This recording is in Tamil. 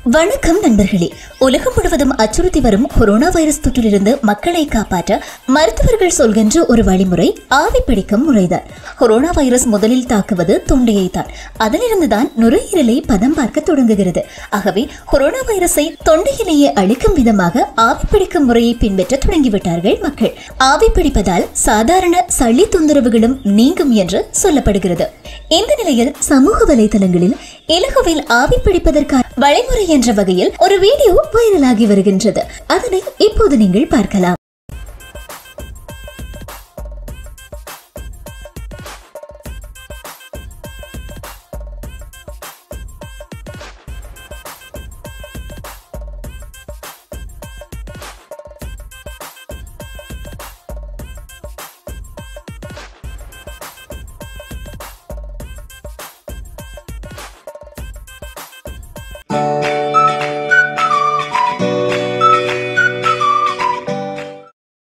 வணக்கம் நண்பர்களே உலகம் முழுவதும் அச்சுறுத்தி வரும் கொரோனா வைரஸ் தொற்றிலிருந்து மக்களை காப்பாற்ற மருத்துவர்கள் சொல்கின்ற ஒரு வழிமுறை ஆவி பிடிக்கும் முறைதான் கொரோனா வைரஸ் முதலில் தாக்குவது தொண்டையை தான் அதிலிருந்துதான் நுரையீரலை பதம் பார்க்க தொடங்குகிறது ஆகவே கொரோனா வைரஸை தொண்டையிலேயே அழிக்கும் விதமாக ஆவி பிடிக்கும் முறையை பின்பற்ற தொடங்கிவிட்டார்கள் மக்கள் ஆவி பிடிப்பதால் சாதாரண சளி தொந்தரவுகளும் நீங்கும் என்று சொல்லப்படுகிறது இந்த நிலையில் சமூக வலைதளங்களில் இலகுவில் ஆவி பிடிப்பதற்கான வழிமுறை என்ற வகையில் ஒரு வீடியோ வைரலாகி வருகின்றது அதனை இப்போது நீங்கள் பார்க்கலாம்